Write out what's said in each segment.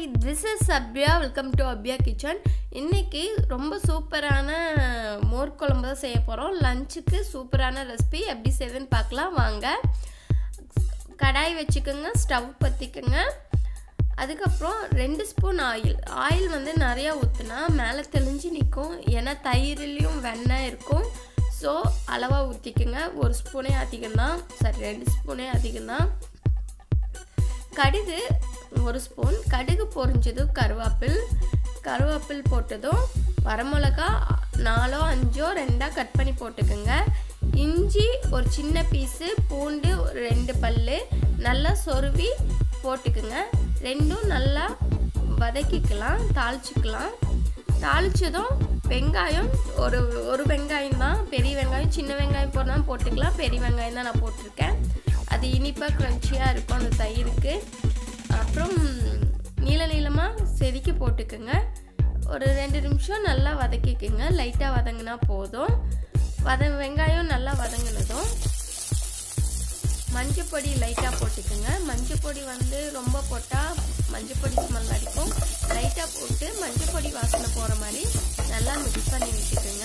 this is Abhya welcome to Abhya kitchen இன்னைக்கு ரொம்ப சூப்பரான மோர் குழம்பு தான் செய்ய போகிறோம் லஞ்சுக்கு சூப்பரான ரெசிபி எப்படி செய்யுதுன்னு பார்க்கலாம் வாங்க கடாய் வச்சுக்கோங்க ஸ்டவ் பற்றிக்கோங்க அதுக்கப்புறம் ரெண்டு ஸ்பூன் ஆயில் ஆயில் வந்து நிறையா ஊற்றுனா மேலே தெளிஞ்சு நிற்கும் ஏன்னா தயிர்லேயும் வெண்ணெய் இருக்கும் ஸோ அளவாக ஊற்றிக்கோங்க ஒரு ஸ்பூனே அதிகம்தான் சரி ரெண்டு ஸ்பூனே அதிகம்தான் கடுகு ஒரு ஸ்பூன் கடுகு பொரிஞ்சதும் கருவேப்பில் கருவேப்பில் போட்டதும் வரமிளகா நாலோ அஞ்சோ ரெண்டாக கட் பண்ணி போட்டுக்கோங்க இஞ்சி ஒரு சின்ன பீஸு பூண்டு ஒரு ரெண்டு பல் நல்லா சொருவி போட்டுக்குங்க ரெண்டும் நல்லா வதக்கிக்கலாம் தாளிச்சிக்கலாம் தாளித்ததும் வெங்காயம் ஒரு ஒரு வெங்காயம் தான் பெரிய வெங்காயம் சின்ன வெங்காயம் போடலாம் போட்டுக்கலாம் பெரிய வெங்காயம் தான் நான் போட்டிருக்கேன் அது இனிப்பாக க்ரன்ச்சியாக இருக்கும் அந்த தயிருக்கு அப்புறம் நீள நீளமாக செதுக்கி போட்டுக்குங்க ஒரு ரெண்டு நிமிஷம் நல்லா வதக்கிக்குங்க லைட்டாக வதங்கினா போதும் வத வெங்காயம் நல்லா வதங்கினதும் மஞ்சப்பொடி லைட்டாக போட்டுக்குங்க மஞ்சப்பொடி வந்து ரொம்ப போட்டால் மஞ்சப்பொடி ஸ்மெல் அடிக்கும் லைட்டாக போட்டு மஞ்சப்பொடி வாசனை போகிற மாதிரி நல்லா மிக்ஸ் பண்ணி விட்டுக்குங்க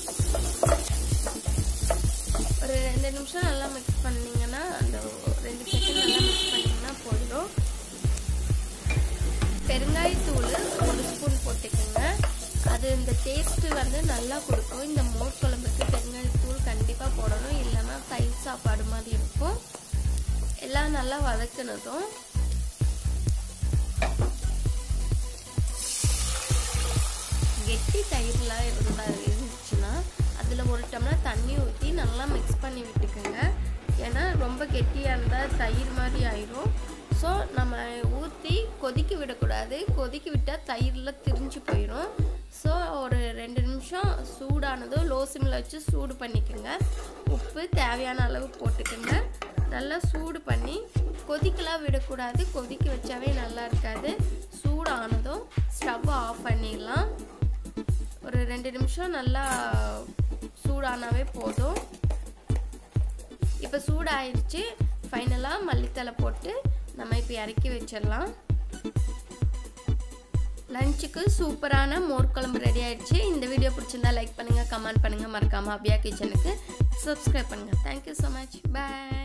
ஒரு ரெண்டு நிமிஷம் நல்லா மிக்ஸ் பண்ணிங்கன்னா அந்த ரெண்டு செகண்ட் நல்லா மிக்ஸ் பண்ணிங்கன்னா போதும் பெருங்காயத்தூள் ஒரு ஸ்பூன் போட்டுக்கோங்க அது இந்த டேஸ்ட்டு வந்து நல்லா கொடுக்கும் இந்த மோர் குழம்புக்கு பெருங்காயத்தூள் கண்டிப்பாக போடணும் இல்லைன்னா தயிர் சாப்பாடு மாதிரி இருக்கும் எல்லாம் நல்லா வதக்கினதும் கெட்டி தயிர்லாம் இருந்தால் இருந்துச்சுன்னா அதில் ஒரு டம்ளர் தண்ணி ஊற்றி நல்லா மிக்ஸ் பண்ணி விட்டுக்கோங்க ஏன்னா ரொம்ப கெட்டியாக இருந்தால் தயிர் மாதிரி ஆயிரும் ஸோ நம்ம ஊற்றி கொதிக்க விடக்கூடாது கொதிக்க விட்டால் தயிரில் திரிஞ்சு போயிடும் ஸோ ஒரு ரெண்டு நிமிஷம் சூடானதும் லோ சிம்மில் வச்சு சூடு பண்ணிக்கோங்க உப்பு தேவையான அளவு போட்டுக்கோங்க நல்லா சூடு பண்ணி கொதிக்கலாம் விடக்கூடாது கொதிக்க வச்சாவே நல்லா இருக்காது சூடானதும் ஸ்டவ் ஆஃப் பண்ணிடலாம் ஒரு ரெண்டு நிமிஷம் நல்லா சூடானாவே போதும் இப்போ சூடாயிருச்சு ஃபைனலாக மல்லித்தலை போட்டு நம்ம இப்போ இறக்கி வச்சிடலாம் லஞ்சுக்கு சூப்பரான மோர் குழம்பு ரெடி ஆயிடுச்சு இந்த வீடியோ பிடிச்சிருந்தா லைக் பண்ணுங்கள் கமெண்ட் பண்ணுங்கள் மறக்காமல் அபியா கிச்சனுக்கு சப்ஸ்கிரைப் பண்ணுங்கள் தேங்க்யூ ஸோ மச் பாய்